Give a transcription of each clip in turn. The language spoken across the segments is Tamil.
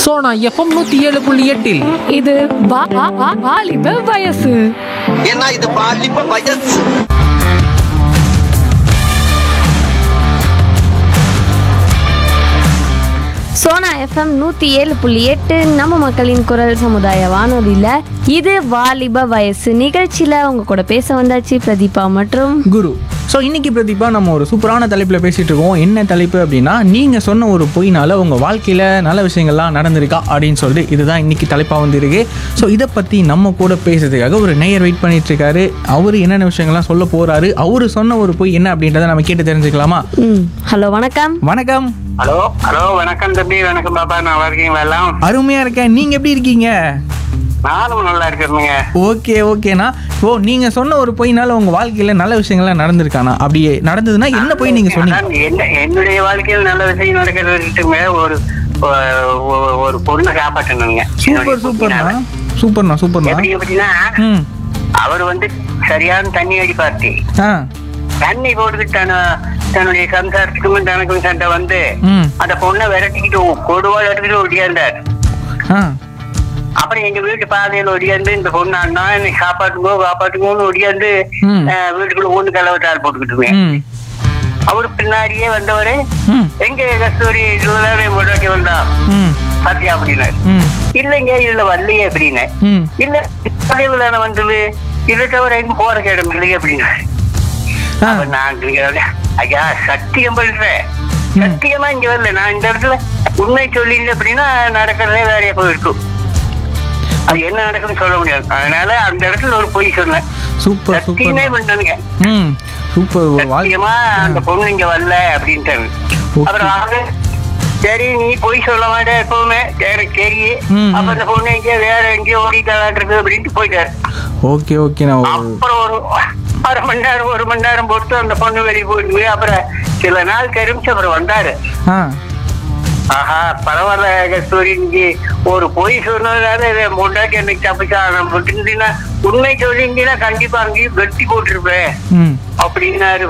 சோனா எஃப்எம் நூத்தி ஏழு புள்ளி எட்டில் இது வா- வா- வா- வாலிப வயசு ஏன்னா இது பாலிப்ப வயசு சோனா எஃப்எம் நூற்றி ஏழு புள்ளி எட்டு நம்ம மக்களின் குரல் சமுதாய வானொலியில் இது வாலிப வயசு நிகழ்ச்சியில் உங்க கூட பேச வந்தாச்சு பிரதீபா மற்றும் குரு ஸோ இன்னைக்கு பிரதீபா நம்ம ஒரு சூப்பரான தலைப்பில் பேசிகிட்டு இருக்கோம் என்ன தலைப்பு அப்படின்னா நீங்கள் சொன்ன ஒரு பொய்னால உங்கள் வாழ்க்கையில் நல்ல விஷயங்கள்லாம் நடந்திருக்கா அப்படின்னு சொல்லிட்டு இதுதான் இன்னைக்கு தலைப்பாக வந்துருக்கு ஸோ இதை பற்றி நம்ம கூட பேசுறதுக்காக ஒரு நேயர் வெயிட் பண்ணிட்டு இருக்காரு அவர் என்னென்ன விஷயங்கள்லாம் சொல்ல போகிறாரு அவர் சொன்ன ஒரு பொய் என்ன அப்படின்றத நம்ம கேட்டு தெரிஞ்சுக்கலாமா ம் ஹலோ வணக்கம் வணக்கம் ஹலோ ஹலோ வணக்கம் தம்பி வணக்கம் பாப்பா நல்லா இருக்கீங்களா எல்லாம் அருமையாக இருக்கேன் நீங்கள் எப்படி இருக்கீங்க நானும் நல்லா இருக்கிறேங்க ஓகே ஓகேண்ணா ஓ நீங்கள் சொன்ன ஒரு பொய்னால உங்கள் வாழ்க்கையில் நல்ல விஷயங்கள்லாம் நடந்திருக்காண்ணா அப்படியே நடந்ததுன்னா என்ன பொய் நீங்கள் சொன்னீங்க அதான் என்ன என்னுடைய வாழ்க்கையில் நல்ல விஷயம் நடக்கிறதுக்குமே ஒரு ஒ- ஒ- ஒரு பொண்ணை காப்பாற்றணுங்க சூப்பர் சூப்பர்ண்ணா சூப்பர்ண்ணா சூப்பர்ண்ணா எப்படி எப்படின்னா ம் அவர் வந்து சரியான தண்ணி அடிப்பார்த்தி ஆ தண்ணி போட்டுக்கிட்டு தன தன்னுடைய சம்சாரத்துக்கும் தனக்கும் சண்டை வந்து ம் அந்த பொண்ணை விரட்டிக்கிட்டு கொடுவாள் எடுத்துக்கிட்டு ஒடியாந்தார் ஆ அப்புறம் எங்க வீட்டு பாதையில ஒடியாந்து இந்த பொண்ணு அண்ணா என்னை காப்பாற்றுங்கோ காப்பாற்றுங்கோன்னு ஒடியாந்து ம். அஹ், வீட்டுக்குள்ள ஒண்ணு கலவட்டால் போட்டுக்கிட்டுங்க ம் அவரு பின்னாடியே வந்தவரு ம் எங்க கஸ்தூரி இதுலதான் முன்னாடி வந்தா ம் பாத்தியா அப்படின்னாரு ம் இல்லைங்க இதுல வரலையே அப்படின்னு ம் இல்ல பாதையில தானே வந்தது இதை தவிர எங்க போற இடம் இல்லையே அப்படின்னாரு ஆ அப்ப நான் கேக்குறேன், ஐயா சத்தியம் பண்றேன் சத்தியமா இங்க வரல நான் இந்த இடத்துல உண்மை சொல்லிங்க அப்படின்னா நடக்கிறதே வேறையா போயிருக்கும் அது என்ன நடக்குதுன்னு சொல்ல முடியாது அதனால அந்த இடத்துல ஒரு பொய் சொன்னேன் சூப்பர் சத்தியமே சூப்பர் பண்ணானுங்க ம் சூப்பர் ஒரு வாழ்க்கை சத்தியமா அந்த பொண்ணு இங்க வரல அப்படின்ட்டாரு Okay. அப்புறம் அவரு சரி நீ போய் சொல்ல மாட்டே எப்பவுமே எனக்கு தெரியும் ம், அப்ப ம். அந்த பொண்ணு எங்கேயோ வேற எங்கேயோ ஓடிட்டாளான்றது அப்படின்ட்டு போயிட்டாரு ஓகே ஓகே நான் ஒரு அப்புறம் ஒரு அரை மணி நேரம் ஒரு மணி நேரம் பொறுத்து அந்த பொண்ணு வெளியே போயிட்டு அப்புறம் சில நாள் கருமிச்சு அப்புறம் வந்தாரு ஆ ஆஹா பரவாயில்ல கஸ்தூரி இன்னைக்கு ஒரு பொய் சொன்னதால இதை முண்டாட்டி எனக்கு தப்பிச்சா நான் விட்டுருந்தீங்கன்னா உண்மை சொல்லியிருந்தீங்கன்னா கண்டிப்பா அங்கேயும் வெட்டி போட்டிருப்பேன் ம் அப்படின்னாரு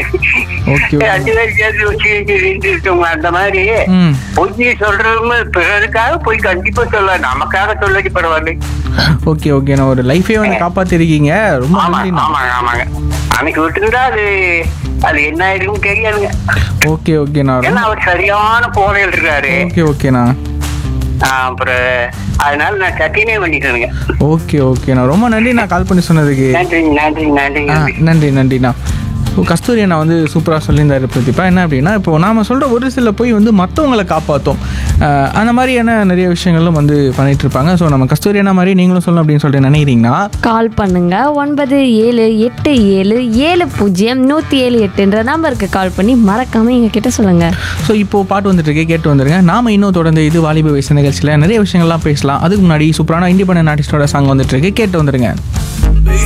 Okay. அஞ்சு பேர் சேர்த்து வச்சு இருக்கவங்க அந்த மாதிரி ம் பொய் சொல்றவங்க பிறருக்காக போய் கண்டிப்பா சொல்ல நமக்காக சொல்லி பரவாயில்லை ஓகே ஓகே நான் ஒரு லைஃபே வந்து காப்பாத்திருக்கீங்க ரொம்ப ஆமா நன்றிண்ணா ஆமாங்க ஆமாங்க அன்னைக்கு விட்டுருந்தா அது அது என்ன ஆயிருக்கும் தெரியாதுங்க ஓகே ஓகே நான் ஏன்னா அவர் சரியான போதையில் இருக்காரு ஓகே ஓகேண்ணா ஆஹ் அப்புறம் அதனால நான் சத்தியமே பண்ணிட்டேனுங்க ஓகே ஓகே நான் ரொம்ப நன்றி நான் கால் பண்ணி சொன்னதுக்கு நன்றிங்க நன்றிங்க நன்றிங்க ஆ, நன்றி நன்றிண்ணா இப்போ கஸ்தூரி அண்ணா வந்து சூப்பராக சொல்லியிருந்தாரு பிரதீபா என்ன அப்படின்னா இப்போ நாம சொல்கிற ஒரு சில போய் வந்து மற்றவங்களை காப்பாற்றும் அந்த மாதிரியான நிறைய விஷயங்களும் வந்து பண்ணிட்டு இருப்பாங்க ஸோ நம்ம கஸ்தூரி அண்ணா மாதிரி நீங்களும் சொல்லணும் அப்படின்னு சொல்லிட்டு நினைக்கிறீங்கன்னா கால் பண்ணுங்க ஒன்பது ஏழு எட்டு ஏழு ஏழு பூஜ்ஜியம் நூற்றி ஏழு எட்டுன்ற நம்பருக்கு கால் பண்ணி மறக்காம எங்க கிட்ட சொல்லுங்க ஸோ இப்போ பாட்டு வந்துட்டு இருக்கு கேட்டு வந்துருங்க நாம இன்னும் தொடர்ந்து இது வாலிப வயசு நிகழ்ச்சியில் நிறைய விஷயங்கள்லாம் பேசலாம் அதுக்கு முன்னாடி சூப்பரான இண்டிபெண்டன்ட் ஆர்டிஸ்டோட சாங் வந்துட்டு இருக்கு கேட்டு வந்துருங்க